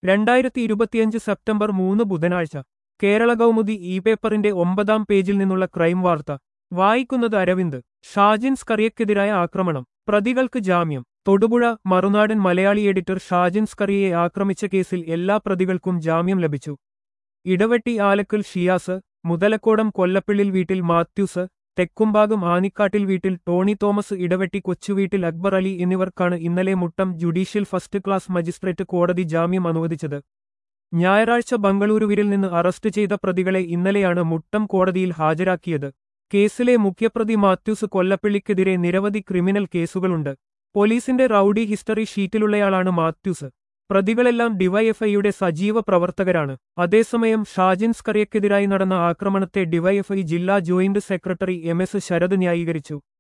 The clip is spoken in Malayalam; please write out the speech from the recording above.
രണ്ടായിരത്തി ഇരുപത്തിയഞ്ച് സെപ്റ്റംബർ മൂന്ന് ബുധനാഴ്ച കേരള കൗമുദി ഇ പേപ്പറിന്റെ ഒമ്പതാം പേജിൽ നിന്നുള്ള ക്രൈം വാർത്ത വായിക്കുന്നത് അരവിന്ദ് ഷാജിൻ സ്കറിയക്കെതിരായ ആക്രമണം പ്രതികൾക്ക് ജാമ്യം തൊടുപുഴ മറുനാടൻ മലയാളി എഡിറ്റർ ഷാജിൻ സ്കറിയയെ ആക്രമിച്ച കേസിൽ എല്ലാ പ്രതികൾക്കും ജാമ്യം ലഭിച്ചു ഇടവെട്ടി ആലക്കൽ ഷിയാസ് മുതലക്കോടം കൊല്ലപ്പിള്ളിൽ വീട്ടിൽ മാത്യൂസ് തെക്കുംഭാഗം ആനിക്കാട്ടിൽ വീട്ടിൽ ടോണി തോമസ് ഇടവെട്ടി കൊച്ചുവീട്ടിൽ അക്ബർ അലി എന്നിവർക്കാണ് ഇന്നലെ Muttom judicial first class magistrate കോടതി ജാമ്യം അനുവദിച്ചത് ഞായറാഴ്ച ബംഗളൂരുവിൽ നിന്ന് അറസ്റ്റ് ചെയ്ത പ്രതികളെ ഇന്നലെയാണ് മുട്ടം കോടതിയിൽ ഹാജരാക്കിയത് കേസിലെ മുഖ്യപ്രതി മാത്യൂസ് കൊല്ലപ്പിള്ളിക്കെതിരെ നിരവധി ക്രിമിനൽ കേസുകളുണ്ട് പോലീസിന്റെ റൌഡി ഹിസ്റ്ററി ഷീറ്റിലുള്ളയാളാണ് മാത്യൂസ് പ്രതികളെല്ലാം ഡിവൈഎഫ്ഐയുടെ സജീവ പ്രവർത്തകരാണ് അതേസമയം ഷാജിൻ സ്കറിയക്കെതിരായി നടന്ന ആക്രമണത്തെ ഡിവൈഎഫ്ഐ ജില്ലാ joint secretary M S Sarath ന്യായീകരിച്ചു